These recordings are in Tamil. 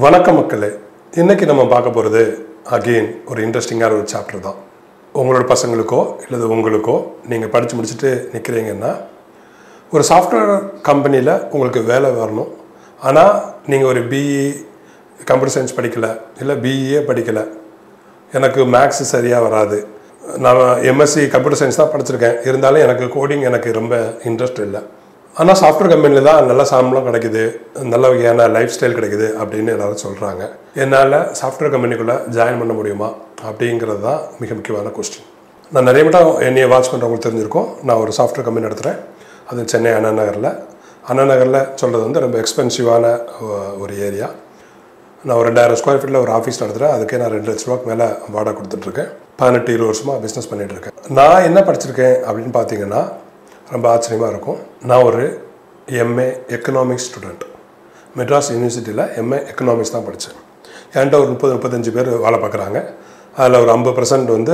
வணக்கம் மக்களே இன்னைக்கு நம்ம பார்க்க போகிறது அகெயின் ஒரு இன்ட்ரெஸ்டிங்கான ஒரு சாப்டர் தான் உங்களோட பசங்களுக்கோ இல்லது உங்களுக்கோ நீங்கள் படித்து முடிச்சுட்டு நிற்கிறீங்கன்னா ஒரு சாஃப்ட்வேர் கம்பெனியில் உங்களுக்கு வேலை வரணும் ஆனால் நீங்கள் ஒரு பிஇ கம்ப்யூட்டர் சயின்ஸ் படிக்கலை இல்லை பிஇஏ படிக்கலை எனக்கு மேக்ஸ் சரியாக வராது நான் எம்எஸ்சி கம்ப்யூட்டர் சயின்ஸ் தான் படிச்சிருக்கேன் இருந்தாலும் எனக்கு கோடிங் எனக்கு ரொம்ப இன்ட்ரெஸ்ட் இல்லை ஆனால் சாஃப்ட்வேர் கம்பெனியில் தான் நல்ல சம்பளம் கிடைக்குது நல்ல வகையான லைஃப் ஸ்டைல் கிடைக்குது அப்படின்னு எல்லாரும் சொல்கிறாங்க என்னால் சாஃப்ட்வேர் கம்பெனிக்குள்ளே ஜாயின் பண்ண முடியுமா அப்படிங்கிறது தான் மிக முக்கியமான கொஸ்டின் நான் நிறைய மட்டும் என்னையை வாட்ச் பண்ணுறவங்களுக்கு தெரிஞ்சிருக்கோம் நான் ஒரு சாஃப்ட்வேர் கம்பெனி நடத்துகிறேன் அது சென்னை அண்ணா நகரில் அண்ணா நகரில் சொல்கிறது வந்து ரொம்ப எக்ஸ்பென்சிவான ஒ- ஒரு ஏரியா நான் ஒரு ரெண்டாயிரம் ஸ்கொயர் ஃபீட்டில் ஒரு ஆஃபீஸ் நடத்துகிறேன் அதுக்கே நான் ரெண்டு லட்ச ரூபாய்க்கு மேலே வாடகை கொடுத்துட்ருக்கேன் பதினெட்டு இருபது வருஷமாக பிஸ்னஸ் பண்ணிட்டு இருக்கேன் நான் என்ன படிச்சிருக்கேன் அப்படின்னு பார்த்தீங்கன்னா ரொம்ப ஆச்சரியமாக இருக்கும் நான் ஒரு எம்ஏ எக்கனாமிக்ஸ் ஸ்டூடெண்ட் மெட்ராஸ் யூனிவர்சிட்டியில் எம்ஏ எக்கனாமிக்ஸ் தான் படித்தேன் என்கிட்ட ஒரு முப்பது முப்பத்தஞ்சு பேர் வேலை பார்க்குறாங்க அதில் ஒரு ஐம்பது பர்சன்ட் வந்து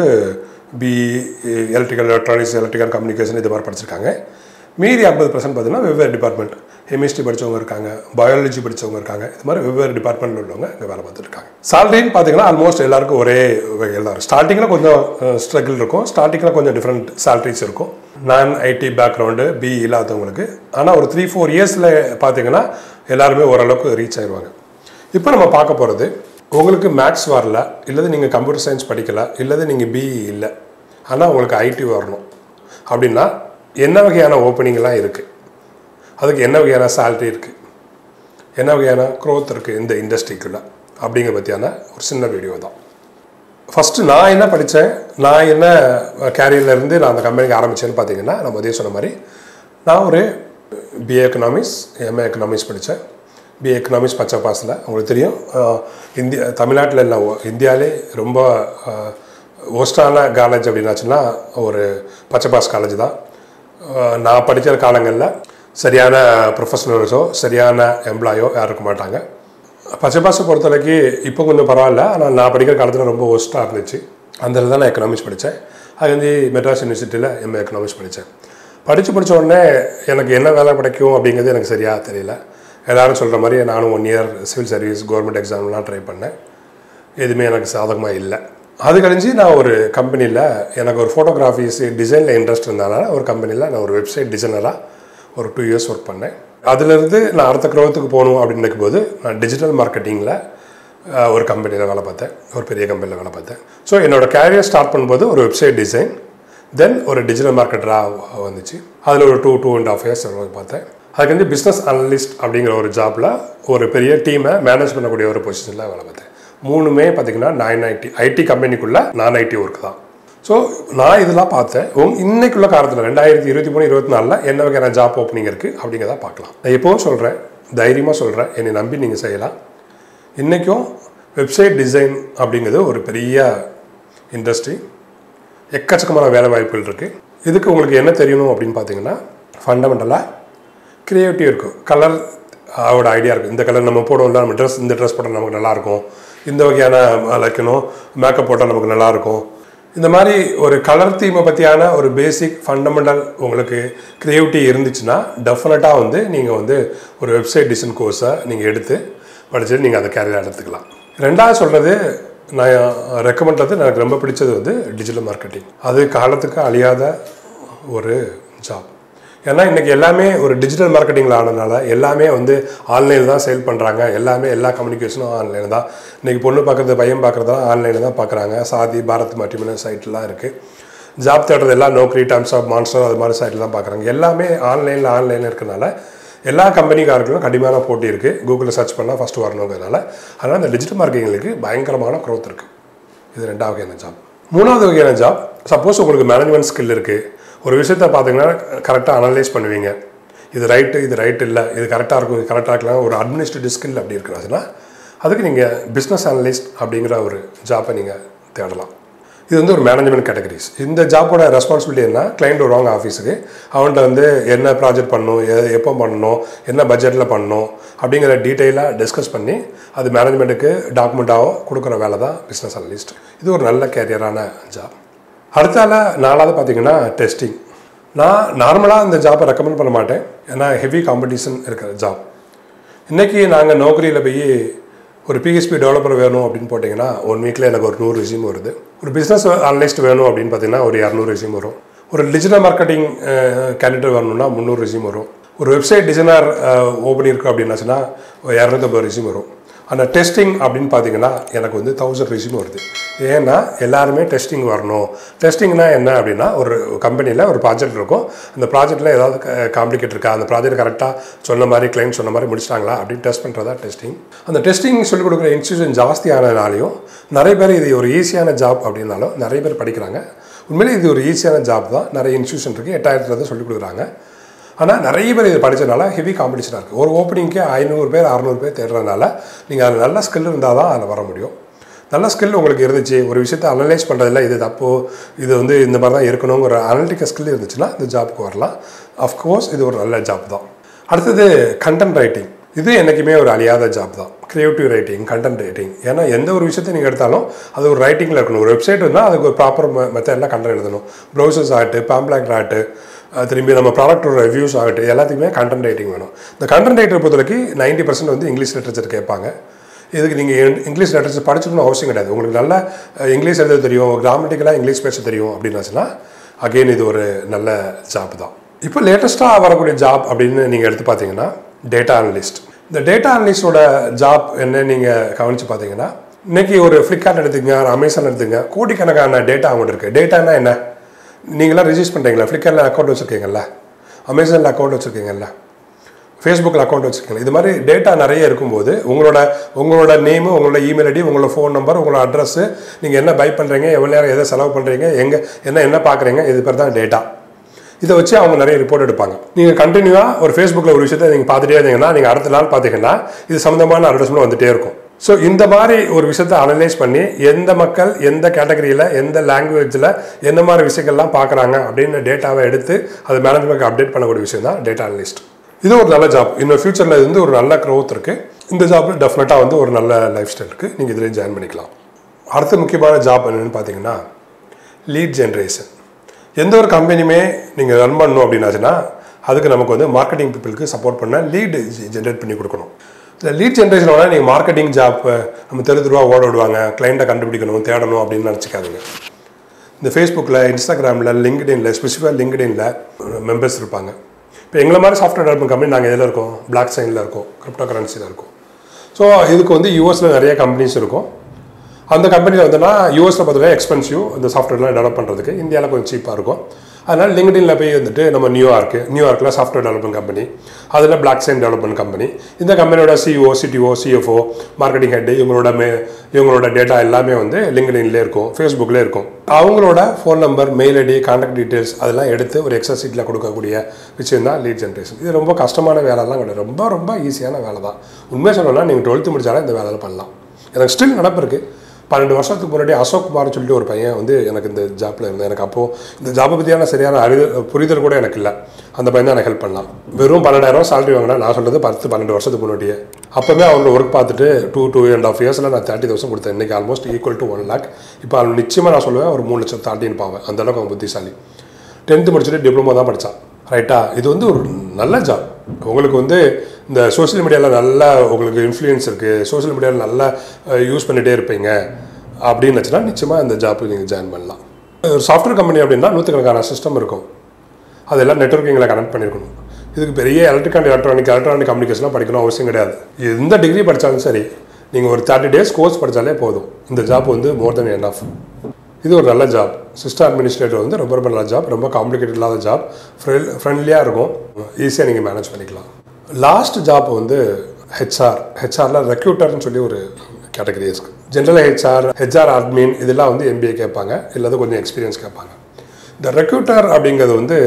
BE electrical electronics electrical communication இது மாதிரி படிச்சிருக்காங்க மீதி ஐம்பது பர்சன்ட் பார்த்தீங்கன்னா வெவ்வேறு டிபார்ட்மெண்ட் கெமிஸ்ட்ரி படித்தவங்க இருக்காங்க பயாலஜி படித்தவங்க இருக்காங்க இது மாதிரி வெவ்வேறு டிபார்ட்மெண்ட்டில் உள்ளவங்க இங்கே வேலை பார்த்துட்டு இருக்காங்க சேலரின்னு பார்த்தீங்கன்னா ஆல்மோஸ்ட் எல்லாருக்கும் ஒரே வகையில் தான் ஸ்டார்டிங்கில் கொஞ்சம் ஸ்ட்ரகிள் இருக்கும் ஸ்டார்டிங்கில் கொஞ்சம் டிஃப்ரெண்ட் சேலரிஸ் இருக்கும் நான் ஐடி பேக்ரவுண்டு பி இல்லாதவங்களுக்கு ஆனால் ஒரு த்ரீ ஃபோர் இயர்ஸில் பார்த்தீங்கன்னா எல்லாருமே ஓரளவுக்கு ரீச் ஆயிடுவாங்க இப்போ நம்ம பார்க்க போகிறது உங்களுக்கு மேக்ஸ் வரல இல்லது நீங்கள் கம்ப்யூட்டர் சயின்ஸ் படிக்கல இல்லது நீங்கள் பிஇ இல்லை ஆனால் உங்களுக்கு ஐடி வரணும் அப்படின்னா என்ன வகையான ஓப்பனிங்லாம் இருக்குது அதுக்கு என்ன வகையான சேலரி இருக்குது என்ன வகையான க்ரோத் இருக்குது இந்த இண்டஸ்ட்ரிக்குள்ள அப்படிங்கிற பற்றியான ஒரு சின்ன வீடியோ தான் ஃபஸ்ட்டு நான் என்ன படித்தேன் நான் என்ன கேரியர்ல இருந்து நான் அந்த கம்பெனிக்கு ஆரம்பித்தேன்னு பார்த்தீங்கன்னா நான் முதல்ல சொன்ன மாதிரி நான் ஒரு பிஏ எக்கனாமிக்ஸ் எம்ஏ எக்கனாமிக்ஸ் படித்தேன் பிஏ எக்கனாமிக்ஸ் பச்சை பாஸில் உங்களுக்கு தெரியும் அஹ், இந்தியா தமிழ்நாட்டில் இல்லை ஓ- இந்தியாவிலே ரொம்ப ஒஸ்டான காலேஜ் அப்படின்னாச்சுன்னா ஒரு பச்சை பாஸ் காலேஜ் தான் அஹ், நான் படிக்கிற காலங்களில் சரியான ப்ரொஃபஷனல்ஸோ சரியான எம்ப்ளாயோ யாரும் இருக்க மாட்டாங்க பச்சை பாஸை பொறுத்தவரைக்கு இப்போ கொஞ்சம் பரவாயில்ல ஆனால் நான் படிக்கிற காலத்தில் ரொம்ப ஒஸ்ட்டாக இருந்துச்சு அந்த இதில் தான் நான் எக்கனாமிக்ஸ் படித்தேன் அது வந்து மெட்ராஸ் யூனிவர்சிட்டியில் எம்ஏ எக்கனாமிக்ஸ் படித்தேன் படித்து படிச்ச உடனே எனக்கு என்ன வேலை கிடைக்கும் அப்படிங்கிறது எனக்கு சரியாக தெரியல எல்லாரும் சொல்கிற மாதிரி நானும் one year civil service government எக்ஸாம்லாம் ட்ரை பண்ணேன் எதுவுமே எனக்கு சாதகமாக இல்லை அது கழிஞ்சு நான் ஒரு கம்பெனியில் எனக்கு ஒரு ஃபோட்டோகிராஃபிஸ் டிசைனில் இன்ட்ரெஸ்ட் இருந்தனால ஒரு கம்பெனியில் நான் ஒரு வெப்சைட் டிசைனராக ஒரு டூ இயர்ஸ் ஒர்க் பண்ணேன் அதுலேருந்து நான் அடுத்த க்ரோத்துக்கு போகணும் அப்படின்னு நினைக்கும்போது நான் டிஜிட்டல் மார்க்கெட்டிங்கில் ஒரு கம்பெனியில் வேலை பார்த்தேன் ஒரு பெரிய கம்பெனியில் வேலை பார்த்தேன் ஸோ என்னோட கேரியர் ஸ்டார்ட் பண்ணும்போது ஒரு வெப்சைட் டிசைன் தென் ஒரு டிஜிட்டல் மார்க்கெட்டராக வந்துச்சு அதில் ஒரு two two and half years பார்த்தேன் அதுக்கு வந்து பிஸ்னஸ் அனலிஸ்ட் அப்படிங்கிற ஒரு ஜாப்பில் ஒரு பெரிய டீமை மேனேஜ் பண்ணக்கூடிய ஒரு பொசிஷனில் வேலை பார்த்தேன் மூணுமே பார்த்தீங்கன்னா நான் ஐடி ஐடி கம்பெனிக்குள்ளே நான் ஐடி ஒர்க் தான் ஸோ நான் இதெல்லாம் பார்த்தேன் உங் இன்னைக்குள்ள காலத்தில் ரெண்டாயிரத்தி இருபத்தி மூணு இருபத்தி நாலில் என்ன வகையான ஜாப் ஓப்பனிங் இருக்குது அப்படிங்கிறத பார்க்கலாம் நான் எப்போவும் சொல்கிறேன் தைரியமாக சொல்கிறேன் என்னை நம்பி நீங்கள் செய்யலாம் இன்றைக்கும் வெப்சைட் டிசைன் அப்படிங்கிறது ஒரு பெரிய இண்டஸ்ட்ரி எக்கச்சக்கமான வேலை வாய்ப்புகள் இருக்குது இதுக்கு உங்களுக்கு என்ன தெரியணும் அப்படின்னு பார்த்தீங்கன்னா ஃபண்டமெண்டலாக க்ரியேட்டிவ் இருக்கும் கலர் அவரோட ஐடியா இருக்கும் இந்த கலர் நம்ம போடுவோம்ல நம்ம ட்ரெஸ் இந்த ட்ரெஸ் போட்டால் நமக்கு நல்லாயிருக்கும் இந்த வகையான லைக்கணும் மேக்கப் போட்டால் நமக்கு நல்லாயிருக்கும் இந்த மாதிரி ஒரு கலர் தீமை பற்றியான ஒரு பேசிக் ஃபண்டமெண்டல் உங்களுக்கு க்ரியேட்டிவிட்டி இருந்துச்சுன்னா டெஃபினட்டாக வந்து நீங்கள் வந்து ஒரு வெப்சைட் டிசைன் கோர்ஸை நீங்கள் எடுத்து படிச்சுட்டு நீங்கள் அதை கேரியர் எடுத்துக்கலாம் ரெண்டாவது சொல்கிறது நான் ரெக்கமெண்ட் பண்ணுறது எனக்கு ரொம்ப பிடிச்சது வந்து டிஜிட்டல் மார்க்கெட்டிங் அது காலத்துக்கு அழியாத ஒரு ஜாப் ஏன்னா இன்றைக்கி எல்லாமே ஒரு டிஜிட்டல் மார்க்கெட்டிங்கில் ஆனதுனால எல்லாமே வந்து ஆன்லைனில் தான் சேல் பண்ணுறாங்க எல்லாமே எல்லா கம்யூனிகேஷனும் ஆன்லைனில் தான் இன்றைக்கி பொண்ணு பார்க்குறது பையன் பார்க்குறதெல்லாம் ஆன்லைனில் தான் பார்க்குறாங்க சாதி பாரத் மட்டிமன சைட்லாம் இருக்குது ஜாப் தேடுறது எல்லாம் நோக்கரி டைம்ஸ் ஆஃப் மான்ஸ்டர் அது மாதிரி சைட்டில் தான் பார்க்குறாங்க எல்லாமே ஆன்லைனில் ஆன்லைனில் இருக்கனால எல்லா கம்பெனிக்காரர்களும் கடுமையான போட்டி இருக்குது கூகுளில் சர்ச் பண்ணால் ஃபஸ்ட்டு வரணுங்கிறதுனால அதனால் இந்த டிஜிட்டல் மார்க்கெட்டிங்களுக்கு பயங்கரமான க்ரோத் இருக்குது இது ரெண்டாவது வகையான ஜாப் மூணாவது வகையான ஜாப் சப்போஸ் உங்களுக்கு மேனேஜ்மெண்ட் ஸ்கில் இருக்குது ஒரு விஷயத்த பார்த்தீங்கன்னா கரெக்டாக அனலைஸ் பண்ணுவீங்க இது ரைட்டு இது ரைட் இல்லை இது கரெக்டாக இருக்கும் இது கரெக்டாக இருக்கலாம் ஒரு அட்மினிஸ்ட்ரேட்டிவ் ஸ்கில் அப்படி இருக்கிறதுனா அதுக்கு நீங்கள் பிஸ்னஸ் அனலிஸ்ட் அப்படிங்கிற ஒரு ஜாப்பை நீங்கள் தேடலாம் இது வந்து ஒரு மேனேஜ்மெண்ட் கேட்டகரிஸ் இந்த ஜாப்போட ரெஸ்பான்சிபிலிட்டி என்ன கிளைண்ட் வருவாங்க ஆஃபீஸுக்கு அவன்கிட்ட வந்து என்ன ப்ராஜெக்ட் பண்ணணும் எ- எப்போ பண்ணணும் என்ன பட்ஜெட்டில் பண்ணணும் அப்படிங்கிற டீட்டெயிலாக டிஸ்கஸ் பண்ணி அது மேனேஜ்மெண்ட்டுக்கு டாக்குமெண்ட்டாக கொடுக்குற வேலை தான் பிஸ்னஸ் அனலிஸ்ட் இது ஒரு நல்ல கேரியரான ஜாப் அடுத்தால நாலாவது பார்த்தீங்கன்னா டெஸ்டிங் நான் நார்மலாக இந்த ஜாப்பை ரெக்கமெண்ட் பண்ண மாட்டேன் ஏன்னா ஹெவி காம்படிஷன் இருக்கிற ஜாப் இன்றைக்கி நாங்கள் நோக்கரியில் போய் ஒரு பிஹெச்பி டெவலப்பர் வேணும் அப்படின்னு போட்டிங்கன்னா ஒன் வீக்கில் எனக்கு ஒரு நூறு ரெசியூம் வருது ஒரு பிஸ்னஸ் அனலிஸ்ட் வேணும் அப்படின்னு பார்த்தீங்கன்னா ஒரு இரநூறு ரெசியூம் வரும் ஒரு டிஜிட்டல் மார்க்கெட்டிங் கேண்டிடேட் வரணும்னா முந்நூறு ரெசியூம் வரும் ஒரு வெப்சைட் டிசைனர் ஓப்பன் இருக்கு அப்படின்னாச்சுன்னா ஒரு இரநூத்தம்பது ரெசியூம் வரும் ஆனால் டெஸ்டிங் அப்படின்னு பார்த்தீங்கன்னா எனக்கு வந்து தௌசண்ட் ரெசியூம் வருது ஏன்னா எல்லாருமே டெஸ்டிங் வரணும் டெஸ்டிங்னா என்ன அப்படின்னா ஒரு கம்பெனியில் ஒரு ப்ராஜெக்ட் இருக்கும் அந்த ப்ராஜெக்ட்டில் ஏதாவது காம்ப்ளிகேட் இருக்கா அந்த ப்ராஜெக்ட் கரெக்டாக சொன்ன மாதிரி கிளைண்ட் சொன்ன மாதிரி முடிச்சிட்டாங்களா அப்படின்னு டெஸ்ட் பண்ணுறதா டெஸ்டிங் அந்த டெஸ்டிங் சொல்லிக் கொடுக்குற இன்ஸ்டியூஷன் ஜாஸ்தியானனாலையும் நிறைய பேர் இது ஒரு ஈஸியான ஜாப் அப்படின்னாலும் நிறைய பேர் படிக்கிறாங்க உண்மையிலே இது ஒரு ஈஸியான ஜாப் தான் நிறைய இன்ஸ்டியூஷன் இருக்குது எட்டாயிரத்துல சொல்லிக் கொடுக்குறாங்க ஆனால் நிறைய பேர் இது படித்தனால ஹெவி காம்படிஷனாக இருக்குது ஒரு ஓப்பனிங்க்கே ஐநூறு பேர் அறநூறு பேர் தேடுறதுனால நீங்கள் அதில் நல்ல ஸ்கில் இருந்தால் தான் அதில் வர முடியும் நல்ல ஸ்கில் உங்களுக்கு இருந்துச்சு ஒரு விஷயத்தை அனலைஸ் பண்ணுறதில்ல இது தப்பு இது வந்து இந்த மாதிரி தான் இருக்கணுங்கிற அனலிட்டிக்கல் ஸ்கில் இருந்துச்சுன்னா இந்த ஜாப்புக்கு வரலாம் அஃப்கோர்ஸ் இது ஒரு நல்ல ஜாப் தான் அடுத்தது கண்டென்ட் ரைட்டிங் இது என்றைக்குமே ஒரு அழியாத ஜாப் தான் க்ரியேட்டிவ் ரைட்டிங் கண்டென்ட் ரைட்டிங் ஏன்னா எந்த ஒரு விஷயத்தை நீங்கள் எடுத்தாலும் அது ஒரு ரைட்டிங்கில் இருக்கணும் ஒரு வெப்சைட் இருந்தால் அதுக்கு ஒரு ப்ராப்பர் மெத்தடில் கண்டென்ட் எழுதணும் ப்ரௌசர்ஸ் ஆகட்டு பேம்ப்ளாக் ஆகட்டு அஹ் திரும்பி நம்ம ப்ராடக்டோட ரிவ்யூஸ் ஆகட்டும் எல்லாத்துக்குமே கண்டென்ட் ரைட்டிங் வேணும் இந்த கண்டென்ட் ரைட்டர் பொறுத்தவரைக்கும் நைன்டி பர்சன்ட் வந்து இங்கிலீஷ் லிட்ரேச்சர் கேட்பாங்க இதுக்கு நீங்கள் இங்கிலீஷ் லிட்ரேச்சர் படிச்சுக்கணும் அவசியம் கிடையாது உங்களுக்கு நல்ல அஹ், இங்கிலீஷ் எழுத தெரியும் கிராமட்டிக்கலாக இங்கிலீஷ் பேச தெரியும் அப்படின்னாச்சுன்னா அகெயின் இது ஒரு நல்ல ஜாப் தான் இப்போ லேட்டஸ்ட்டாக வரக்கூடிய ஜாப் அப்படின்னு நீங்கள் எடுத்து பார்த்தீங்கன்னா டேட்டா அனலிஸ்ட் இந்த டேட்டா அனலிஸ்டோட ஜாப் என்ன நீங்கள் கவனித்து பார்த்தீங்கன்னா இன்னைக்கு ஒரு ஃப்ளிப்கார்ட் எடுத்துங்க ஒரு அமேசான் எடுத்துங்க கோடிக்கணக்கான டேட்டா அவங்கள்ட்ட இருக்குது டேட்டானா என்ன நீங்களாம் ரிஜிஸ்டர் பண்ணுறீங்களா ஃப்ளிப்கார்ட்டில் அக்கௌண்ட் வச்சுருக்கீங்கல்ல அமேசானில் அக்கௌண்ட் வச்சுருக்கீங்கல்ல ஃபேஸ்புக்கில் அக்கௌண்ட் வச்சுருக்கீங்க இது மாதிரி டேட்டா நிறைய இருக்கும்போது உங்களோட உங்களோட நேமு உங்களோட இமெயில் ஐடி உங்களோட ஃபோன் நம்பர் உங்களோட அட்ரஸ் நீங்கள் என்ன பை பண்ணுறீங்க எவ்வளோ நேரம் எதை செலவு பண்ணுறீங்க எங்கே என்ன என்ன பார்க்குறீங்க இது பேர் தான் டேட்டா இதை வச்சு அவங்க நிறைய ரிப்போர்ட் எடுப்பாங்க நீங்கள் கண்டினியூவாக ஒரு ஃபேஸ்புக்கில் ஒரு விஷயத்தை நீங்கள் பார்த்துட்டே இருந்தீங்கன்னா நீங்கள் அடுத்த நாள் பார்த்தீங்கன்னா இது சம்மந்தமான அட்வர்டைஸ்மெண்ட் வந்துட்டே இருக்கும் ஸோ இந்த மாதிரி ஒரு விஷயத்தை அனலைஸ் பண்ணி எந்த மக்கள் எந்த கேட்டகரியில் எந்த லாங்குவேஜில் எந்த மாதிரி விஷயங்கள்லாம் பார்க்குறாங்க அப்படின்னு டேட்டாவை எடுத்து அது மேனேஜ்மெண்ட் அப்டேட் பண்ணக்கூடிய விஷயம் தான் டேட்டா அனலிஸ்ட் இது ஒரு நல்ல ஜாப் இன்னும் ஃபியூச்சரில் இது வந்து ஒரு நல்ல க்ரோத் இருக்குது இந்த ஜாப்பில் டெஃபினட்டாக வந்து ஒரு நல்ல லைஃப் ஸ்டைல் இருக்குது நீங்கள் இதில் ஜாயின் பண்ணிக்கலாம் அடுத்த முக்கியமான ஜாப் என்னென்னு பார்த்தீங்கன்னா லீட் ஜென்ரேஷன் எந்த ஒரு கம்பெனியுமே நீங்கள் ரன் பண்ணணும் அப்படின்னாச்சுன்னா அதுக்கு நமக்கு வந்து மார்க்கெட்டிங் பீப்புளுக்கு சப்போர்ட் பண்ண லீடு ஜென்ரேட் பண்ணி கொடுக்கணும் இந்த லீட் ஜென்ரேஷனோட நீங்கள் மார்க்கெட்டிங் ஜாப் நம்ம தெரு தெருவா ஓட விடுவாங்க கிளைண்ட்டை கண்டுபிடிக்கணும் தேடணும் அப்படின்னு நினச்சிக்காதீங்க இந்த ஃபேஸ்புக்கில் இன்ஸ்டாகிராமில் லிங்க்டின்ல ஸ்பெசிஃபிக்காக லிங்க்டின்ல மெம்பர்ஸ் இருப்பாங்க இப்போ எங்களை மாதிரி சாஃப்ட்வேர் டெவலப்மெண்ட் கம்பெனி நாங்கள் எதில் இருக்கோம் பிளாக் சைனில் இருக்கோம் கிரிப்டோ கரன்சியில் இருக்கோம் ஸோ இதுக்கு வந்து யூஎஸில் நிறைய கம்பெனிஸ் இருக்கும் அந்த கம்பெனியில் வந்துன்னா யூஎஸில் பார்த்தீங்கன்னா எக்ஸ்பென்சிவ் இந்த சாஃப்ட்வேர்லாம் டெவலப் பண்ணுறதுக்கு இந்தியாவில் கொஞ்சம் சீப்பாக இருக்கும் அதனால் லிங்க்டின்ல போய் வந்துட்டு நம்ம நியூயார்க்கு நியூயார்க்கில் சாஃப்ட்வேர் டெவலப்மெண்ட் கம்பெனி அதில் பிளாக் சைன் டெவலப்மெண்ட் கம்பெனி இந்த கம்பெனியோட CEO CTO CFO marketing head இவங்களோட மே இவங்களோட டேட்டா எல்லாமே வந்து லிங்க்டின்லேயே இருக்கும் ஃபேஸ்புக்லேயே இருக்கும் அவங்களோட phone number mail ID contact details அதெல்லாம் எடுத்து ஒரு எக்ஸல் சீட்டில் கொடுக்கக்கூடிய விஷயம் தான் லீட் ஜென்ரேஷன் இது ரொம்ப கஷ்டமான வேலைலாம் கிடையாது ரொம்ப ரொம்ப ஈஸியான வேலை தான் உண்மையாக சொல்லணும்னா நீங்கள் டுவெல்த்து முடிச்சாலே இந்த வேலையில் பண்ணலாம் எனக்கு ஸ்டில் நடப்பு இருக்குது பன்னெண்டு வருஷத்துக்கு முன்னாடி அசோக் குமார்னு சொல்லிட்டு ஒரு பையன் வந்து எனக்கு இந்த ஜாப்பில் இருந்தேன் எனக்கு அப்போது இந்த ஜாப்பை பற்றியான சரியான அறிவு புரிதல் கூட எனக்கு இல்லை அந்த பையன் தான் எனக்கு ஹெல்ப் பண்ணலாம் வெறும் பன்னெண்டாயிரம் salary வாங்கினா நான் சொல்கிறது பத்து பன்னெண்டு வருஷத்துக்கு முன்னாடியே அப்போவே அவங்க ஒர்க் பார்த்துட்டு டூ டூ அண்ட் ஆஃப் இயர்ஸில் நான் தேர்ட்டி தௌசண்ட் கொடுத்தேன் இன்றைக்கி almost equal to one lakh இப்போ அவன் நிச்சயமாக நான் சொல்லுவேன் ஒரு மூணு லட்சம் தாண்டின்னு பாவேன் அந்த அளவுக்கு அவன் புத்திசாலி டென்த்து முடிச்சுட்டு டிப்ளமோ தான் படித்தான் ரைட்டா இது வந்து ஒரு நல்ல ஜாப் உங்களுக்கு வந்து இந்த சோஷியல் மீடியாவில் நல்ல உங்களுக்கு இன்ஃப்ளூயன்ஸ் இருக்குது சோஷியல் மீடியாவில் நல்லா யூஸ் பண்ணிகிட்டே இருப்பீங்க அப்படின்னு வச்சுன்னா நிச்சயமாக இந்த ஜாப்புக்கு நீங்கள் ஜாயின் பண்ணலாம் ஒரு சாஃப்ட்வேர் கம்பெனி அப்படின்னா நூற்றுக்கணக்கான சிஸ்டம் இருக்கும் அதெல்லாம் நெட்ஒர்க்கிங்கில் கனெக்ட் பண்ணியிருக்கணும் இதுக்கு பெரிய எலக்ட்ரிக் அண்ட் எலக்ட்ரானிக் எலக்ட்ரானிக் கம்யூனிகேஷன்லாம் படிக்கணும் அவசியம் கிடையாது எந்த டிகிரி படித்தாலும் சரி நீங்கள் ஒரு தேர்ட்டி டேஸ் கோர்ஸ் படித்தாலே போதும் இந்த ஜாப் வந்து மோர் தென் என் ஆஃப் இது ஒரு நல்ல ஜாப் சிஸ்டம் அட்மினிஸ்ட்ரேட்டர் வந்து ரொம்ப ரொம்ப நல்ல ஜாப் ரொம்ப காம்ப்ளிகேட்டட் இல்லாத ஜாப் ஃப்ரெண்ட்லியாக இருக்கும் ஈஸியாக நீங்கள் மேனேஜ் பண்ணிக்கலாம் லாஸ்ட் ஜாப் வந்து ஹெச்ஆர் ஹெச்ஆரில் ரெக்யூட்டர்னு சொல்லி ஒரு கேட்டகரி இருக்கு ஜென்ரல் ஹெச்ஆர் ஹெச்ஆர் அட்மின் இதெல்லாம் வந்து எம்பிஏ கேட்பாங்க இல்லாத கொஞ்சம் எக்ஸ்பீரியன்ஸ் கேட்பாங்க இந்த ரெக்யூட்டர் அப்படிங்கிறது வந்து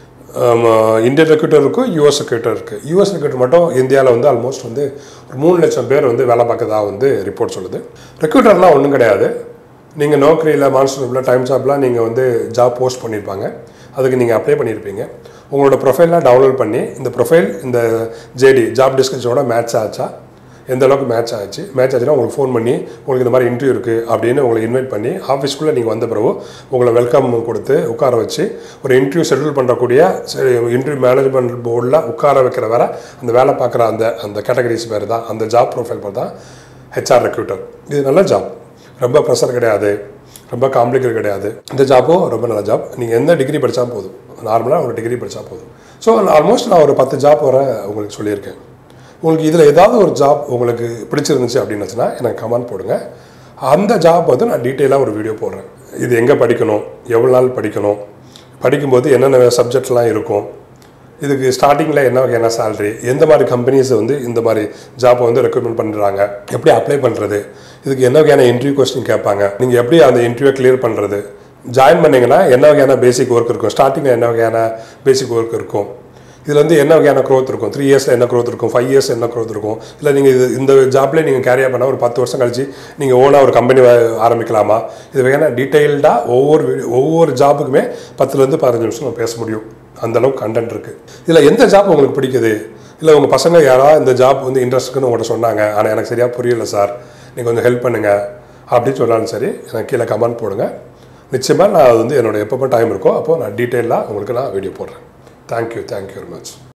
இந்தியன் ரெக்யூட்டர் இருக்கும் யூஎஸ் ரெக்யூட்டர் இருக்குது யூஎஸ் ரெக்யூட்டர் மட்டும் இந்தியாவில் வந்து ஆல்மோஸ்ட் வந்து ஒரு மூணு லட்சம் பேர் வந்து வேலை பார்க்கறதா வந்து ரிப்போர்ட் சொல்லுது ரெக்யூட்டர்லாம் ஒன்றும் கிடையாது நீங்கள் நோக்கரியில் மான்ஸ்டர்ல டைம் ஜாப்லாம் நீங்கள் வந்து ஜாப் போஸ்ட் பண்ணியிருப்பாங்க அதுக்கு நீங்கள் அப்ளை பண்ணியிருப்பீங்க உங்களோட ப்ரொஃபைல்லாம் டவுன்லோட் பண்ணி இந்த ப்ரொஃபைல் இந்த ஜேடி ஜாப் டிஸ்கிரிப்ஷனோட மேட்ச் ஆச்சா எந்த அளவுக்கு மேட்ச் ஆச்சு மேட்ச் ஆச்சுன்னா உங்களுக்கு ஃபோன் பண்ணி உங்களுக்கு இந்த மாதிரி இன்டர்வியூ இருக்குது அப்படின்னு உங்களை இன்வைட் பண்ணி ஆஃபீஸ்க்குள்ளே நீங்கள் வந்த பிறகு உங்களை வெல்கம் கொடுத்து உட்கார வச்சு ஒரு இன்டர்வியூ ஷெட்யூல் பண்ணுறக்கூடிய இன்டர்வியூ மேனேஜ்மெண்ட் போர்டில் உட்கார வைக்கிற வர அந்த வேலை பார்க்குற அந்த அந்த கேட்டகரிஸ் பேர் தான் அந்த ஜாப் ப்ரொஃபைல் பேர் தான் ஹெச்ஆர் ரெக்ரூட்டர் இது நல்ல ஜாப் ரொம்ப ப்ரெஷர் கிடையாது ரொம்ப காம்ப்ளிகேட் கிடையாது இந்த ஜாப்பும் ரொம்ப நல்ல ஜாப் நீங்கள் எந்த டிகிரி படித்தா போதும் நார்மலாக ஒரு டிகிரி படித்தா போதும் ஸோ ஆல்மோஸ்ட் நான் ஒரு பத்து ஜாப் வர உங்களுக்கு சொல்லியிருக்கேன் உங்களுக்கு இதில் ஏதாவது ஒரு ஜாப் உங்களுக்கு பிடிச்சிருந்துச்சு அப்படின்னுச்சுன்னா எனக்கு கமெண்ட் போடுங்க அந்த ஜாப் வந்து நான் டீட்டெயிலாக ஒரு வீடியோ போடுறேன் இது எங்கே படிக்கணும் எவ்வளோ நாள் படிக்கணும் படிக்கும்போது என்னென்ன சப்ஜெக்ட்லாம் இருக்கும் இதுக்கு ஸ்டார்டிங்கில் என்ன வகையான சேலரி எந்த மாதிரி கம்பெனிஸ் வந்து இந்த மாதிரி ஜாப்பை வந்து ரெக்ரூட்மெண்ட் பண்ணுறாங்க எப்படி அப்ளை பண்ணுறது இதுக்கு என்ன வகையான இன்டர்வியூ கொஸ்டின் கேட்பாங்க நீங்கள் எப்படி அந்த இன்டர்வியூ கிளியர் பண்ணுறது ஜாயின் பண்ணீங்கன்னா என்ன வகையான பேசிக் ஒர்க் இருக்கும் ஸ்டார்டிங்கில் என்ன வகையான பேசிக் ஒர்க் இருக்கும் இதில் வந்து என்ன வகையான க்ரோத் இருக்கும் த்ரீ இயர்ஸில் என்ன க்ரோத் இருக்கும் ஃபைவ் இயர்ஸ் என்ன க்ரோத் இருக்கும் இல்லை நீங்கள் இது இந்த ஜாப்லேயே நீங்கள் கேரியாக பண்ணால் ஒரு பத்து வருஷம் கழிச்சு நீங்கள் ஓனாக ஒரு கம்பெனி ஆரம்பிக்கலாமா இது வகையான டீட்டெயில்டாக ஒவ்வொரு வீடியோ ஒவ்வொரு ஜாபுக்குமே பத்துலேருந்து பதினஞ்சு நிமிஷம் நம்ம பேச முடியும் அந்த அளவுக்கு கண்டென்ட் இருக்குது இதில் எந்த ஜாப் உங்களுக்கு பிடிக்குது இல்லை உங்கள் பசங்க யாராவது இந்த ஜாப் வந்து இன்ட்ரெஸ்ட்டுன்னு உங்கள்கிட்ட சொன்னாங்க ஆனால் எனக்கு சரியாக புரியல சார் நீங்கள் கொஞ்சம் ஹெல்ப் பண்ணுங்கள் அப்படின்னு சொன்னாலும் சரி எனக்கு கீழே கமெண்ட் போடுங்க நிச்சயமாக நான் அது வந்து என்னோட எப்பப்போ டைம் இருக்கோ அப்போது நான் டீட்டெயிலாக உங்களுக்கு நான் வீடியோ போடுறேன் தேங்க்யூ தேங்க்யூ வெரி மச்